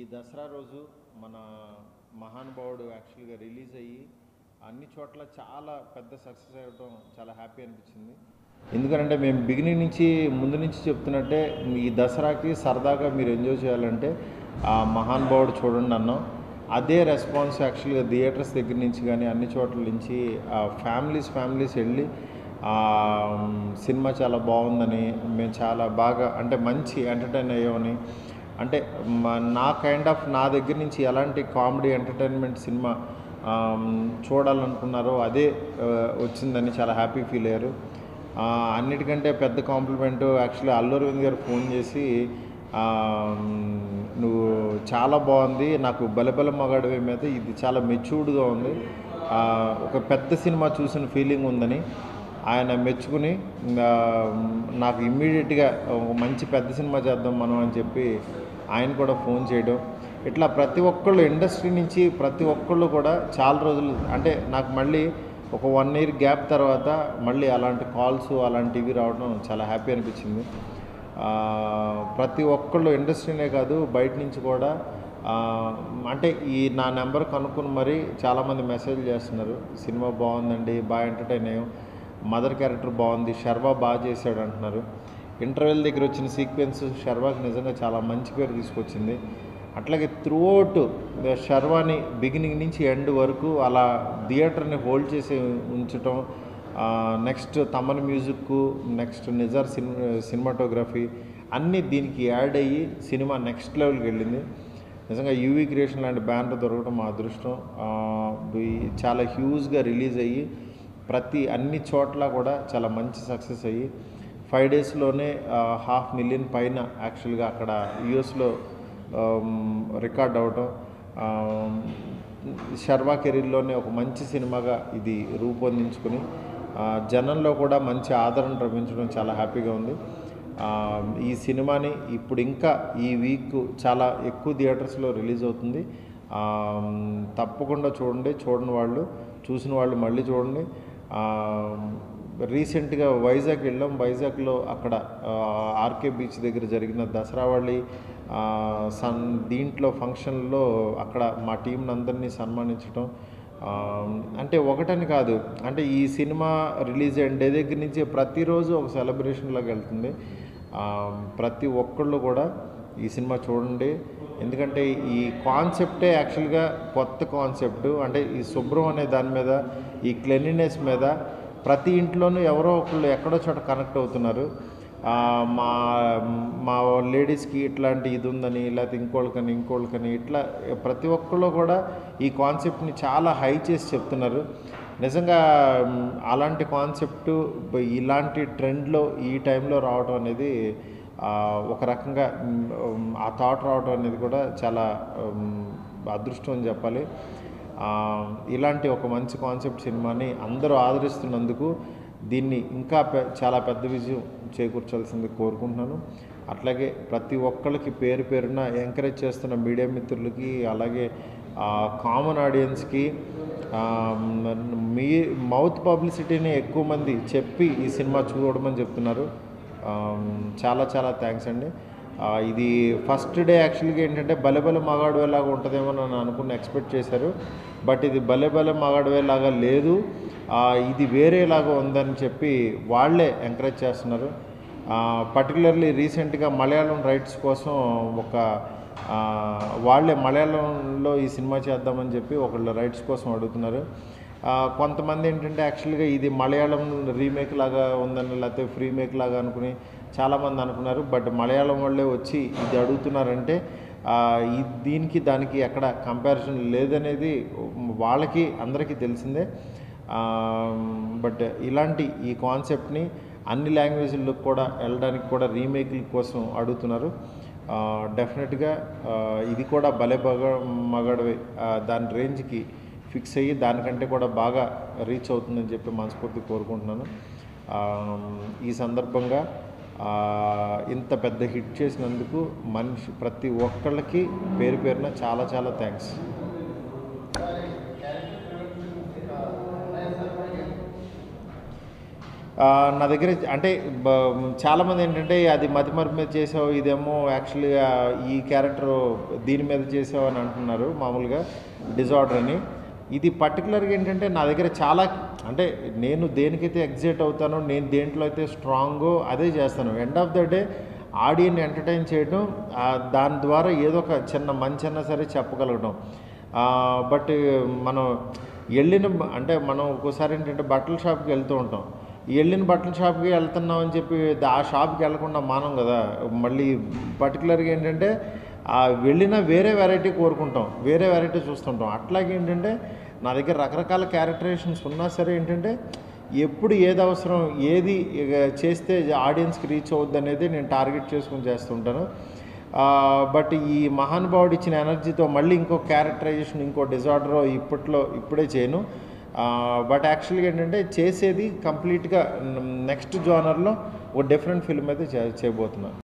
దసరా రోజు మన మహానుభావుడు యాక్చువల్గా రిలీజ్ అయ్యి అన్ని చోట్ల చాలా పెద్ద సక్సెస్ అవ్వడం చాలా హ్యాపీ అనిపించింది ఎందుకంటే మేము బిగినింగ్ నుంచి ముందు నుంచి చెప్తున్నట్టే ఈ దసరాకి సరదాగా మీరు ఎంజాయ్ చేయాలంటే ఆ మహానుభావుడు చూడండి అన్నాం అదే రెస్పాన్స్ యాక్చువల్గా థియేటర్స్ దగ్గర నుంచి కానీ అన్ని చోట్ల నుంచి ఫ్యామిలీస్ ఫ్యామిలీస్ వెళ్ళి ఆ, సినిమా చాలా బాగుందని మేము చాలా బాగా అంటే మంచి ఎంటర్టైన్ అయ్యామని అంటే మ- నా కైండ్ ఆఫ్ నా దగ్గర నుంచి ఎలాంటి కామెడీ ఎంటర్టైన్మెంట్ సినిమా ఆమ్, చూడాలనుకున్నారో అదే ఆ, వచ్చిందని చాలా హ్యాపీ ఫీల్ అయ్యారు ఆ, అన్నిటికంటే పెద్ద కాంప్లిమెంట్ యాక్చువల్లీ అల్లు అరవింద్ గారు ఫోన్ చేసి ఆమ్, నువ్వు చాలా బాగుంది నాకు బలబల మగాడివే మీద ఇది చాలా మెచ్యూర్డ్గా ఉంది ఆ, ఒక పెద్ద సినిమా చూసిన ఫీలింగ్ ఉందని ఆయన మెచ్చుకుని ఆ, నాకు ఇమ్మీడియట్గా ఒక మంచి పెద్ద సినిమా చేద్దాం మనం అని చెప్పి ఆయన కూడా ఫోన్ చేయడం ఇట్లా ప్రతి ఒక్కళ్ళు ఇండస్ట్రీ నుంచి ప్రతి ఒక్కళ్ళు కూడా చాలా రోజులు అంటే నాకు మళ్ళీ ఒక వన్ ఇయర్ గ్యాప్ తర్వాత మళ్ళీ అలాంటి కాల్స్ అలాంటివి రావడం చాలా హ్యాపీ అనిపించింది ఆ, ప్రతి ఒక్కళ్ళు ఇండస్ట్రీనే కాదు బయట నుంచి కూడా ఆ, అంటే ఈ నా నెంబర్ కనుక్కుని మరీ చాలామంది మెసేజ్ చేస్తున్నారు సినిమా బాగుందండి బాగా ఎంటర్టైన్ అయ్యాం మదర్ క్యారెక్టర్ బాగుంది శర్వా బాగా చేశాడు అంటున్నారు ఇంటర్వెల్ దగ్గర వచ్చిన సీక్వెన్స్ శర్వాకి నిజంగా చాలా మంచి పేరు తీసుకొచ్చింది అట్లాగే త్రూఅవుట్ శర్వాని బిగినింగ్ నుంచి ఎండ్ వరకు అలా థియేటర్ని హోల్డ్ చేసి ఉంచటం next Thaman music next Nizar cinema cinematography అన్నీ దీనికి యాడ్ అయ్యి సినిమా నెక్స్ట్ లెవెల్కి వెళ్ళింది నిజంగా యూవీ క్రియేషన్ లాంటి బ్యానర్ దొరకడం మా అదృష్టం ఆ, ఈ చాలా హ్యూజ్గా రిలీజ్ అయ్యి ప్రతి అన్ని చోట్ల కూడా చాలా మంచి సక్సెస్ అయ్యి ఫైవ్ డేస్లోనే హాఫ్ మిలియన్ పైన యాక్చువల్గా అక్కడ యుఎస్లో రికార్డ్ అవటం ఆమ్, శర్వా కెరీర్లోనే ఒక మంచి సినిమాగా ఇది రూపొందించుకుని ఆ, జనంలో కూడా మంచి ఆదరణ లభించడం చాలా హ్యాపీగా ఉంది ఆ, ఈ సినిమాని ఇప్పుడు ఇంకా ఈ వీక్ చాలా ఎక్కువ థియేటర్స్లో రిలీజ్ అవుతుంది ఆ, తప్పకుండా చూడండి చూడని వాళ్ళు చూసిన వాళ్ళు మళ్ళీ చూడండి ఆ, రీసెంట్గా వైజాగ్ వెళ్ళాం వైజాగ్లో అక్కడ ఆ, ఆర్కే బీచ్ దగ్గర జరిగిన దసరా వాళ్ళి ఆ, సన్ దీంట్లో ఫంక్షన్లో అక్కడ మా టీంని అందరినీ సన్మానించడం ఆ, అంటే ఒకటని కాదు అంటే ఈ సినిమా రిలీజ్ అయిన డే దగ్గర నుంచి ప్రతిరోజు ఒక సెలబ్రేషన్లోకి వెళ్తుంది ఆ, ప్రతి ఒక్కళ్ళు కూడా ఈ సినిమా చూడండి ఎందుకంటే ఈ కాన్సెప్టే యాక్చువల్గా కొత్త కాన్సెప్ట్ అంటే ఈ శుభ్రం అనే దాని మీద ఈ క్లెన్లీనెస్ మీద ప్రతి ఇంట్లోనూ ఎవరో ఒకళ్ళు ఎక్కడో చోట కనెక్ట్ అవుతున్నారు ఆ, మా మా లేడీస్కి ఇట్లాంటి ఇది ఉందని లేకపోతే ఇంకోళ్ళకని ఇంకోళ్ళకని ఇట్లా ప్రతి ఒక్కళ్ళు కూడా ఈ కాన్సెప్ట్ని చాలా హై చేసి చెప్తున్నారు నిజంగా మ్, అలాంటి కాన్సెప్ట్ ఇలాంటి ట్రెండ్లో ఈ టైంలో రావడం అనేది ఆ, ఒక రకంగా మ్, ఆ థాట్ రావడం అనేది కూడా చాలా మ్, అదృష్టం అని చెప్పాలి ఆ, ఇలాంటి ఒక మంచి కాన్సెప్ట్ సినిమాని అందరూ ఆదరిస్తున్నందుకు దీన్ని ఇంకా పె- చాలా పెద్ద విజయం చేకూర్చాల్సింది కోరుకుంటున్నాను అట్లాగే ప్రతి ఒక్కరికి పేరు పేరున ఎంకరేజ్ చేస్తున్న మీడియా మిత్రులకి అలాగే కామన్ ఆడియన్స్కి మీ మౌత్ పబ్లిసిటీని ఎక్కువ మంది చెప్పి ఈ సినిమా చూడమని చెప్తున్నారు ఆ, చాలా చాలా థ్యాంక్స్ అండి ఆ, ఇది ఫస్ట్ డే యాక్చువల్గా ఏంటంటే బలెబల మగాడువే లాగా ఉంటుందేమో అని అనుకుని ఎక్స్పెక్ట్ చేశారు బట్ ఇది బలెబల మగాడువే లాగా లేదు ఆ, ఇది వేరేలాగా ఉందని చెప్పి వాళ్ళే ఎంకరేజ్ చేస్తున్నారు పర్టికులర్లీ రీసెంట్గా మలయాళం రైట్స్ కోసం ఒక ఆ, వాళ్ళే మలయాళంలో ఈ సినిమా చేద్దామని చెప్పి ఒకళ్ళు రైట్స్ కోసం అడుగుతున్నారు ఆ, కొంతమంది ఏంటంటే యాక్చువల్గా ఇది మలయాళం రీమేక్ లాగా ఉందని లేకపోతే ఫ్రీ మేక్ లాగా అనుకుని చాలామంది అనుకున్నారు బట్ మలయాళం వాళ్ళే వచ్చి ఇది అడుగుతున్నారంటే ఆ, ఈ దీనికి దానికి ఎక్కడ కంపారిజన్ లేదనేది వాళ్ళకి అందరికీ తెలిసిందే ఆ, బట్ ఇలాంటి ఈ కాన్సెప్ట్ని అన్ని లాంగ్వేజ్లకు కూడా వెళ్ళడానికి కూడా రీమేక్ల కోసం అడుగుతున్నారు ఆ, డెఫినెట్గా ఆ, ఇది కూడా భలే బగ మగడవే ఆ, దాని రేంజ్కి ఫిక్స్ అయ్యి దానికంటే కూడా బాగా రీచ్ అవుతుందని చెప్పి మనస్ఫూర్తి కోరుకుంటున్నాను ఆ, ఈ సందర్భంగా ఆ, ఇంత పెద్ద హిట్ చేసినందుకు మనిషి ప్రతి ఒక్కళ్ళకి పేరు పేరున చాలా చాలా థ్యాంక్స్ ఆ, నా దగ్గర అంటే బ- చాలామంది ఏంటంటే అది మతిమరుపు మీద చేసావు ఇదేమో యాక్చువల్గా ఈ క్యారెక్టర్ దీని మీద చేసావు అని అంటున్నారు మామూలుగా డిజార్డర్ అని ఇది పర్టికులర్గా ఏంటంటే నా దగ్గర చాలా అంటే నేను దేనికైతే ఎగ్జైట్ అవుతానో నేను దేంట్లో అయితే స్ట్రాంగో అదే చేస్తాను end of the day audience entertain చేయడం ఆ, దాని ద్వారా ఏదో ఒక చిన్న మంచి అన్నా సరే చెప్పగలగడం బట్ మనం వెళ్ళిన అంటే మనం ఒక్కోసారి ఏంటంటే బట్టల షాప్కి వెళ్తూ ఉంటాం వెళ్ళిన బట్టల షాప్కి వెళ్తున్నాం అని చెప్పి దా- ఆ షాప్కి వెళ్లకుండా మానం కదా మళ్ళీ పర్టికులర్గా ఏంటంటే ఆ వెళ్ళిన వేరే వెరైటీ కోరుకుంటాం వేరే వెరైటీ చూస్తుంటాం అట్లాగే ఏంటంటే నా దగ్గర రకరకాల క్యారెక్టరేషన్స్ ఉన్నా సరే ఏంటంటే ఎప్పుడు ఏది అవసరం ఏది ఇక చేస్తే ఆడియన్స్కి రీచ్ అవుద్ది అనేది నేను టార్గెట్ చేసుకుని చేస్తుంటాను బట్ ఈ మహానుభావుడు ఇచ్చిన ఎనర్జీతో మళ్ళీ ఇంకో క్యారెక్టరైజేషన్ ఇంకో డిజార్డర్ ఇప్పట్లో ఇప్పుడే చేయను బట్ యాక్చువల్గా ఏంటంటే చేసేది కంప్లీట్గా నెక్స్ట్ జానర్లో ఒక డిఫరెంట్ ఫిల్మ్ అయితే చే చేయబోతున్నాను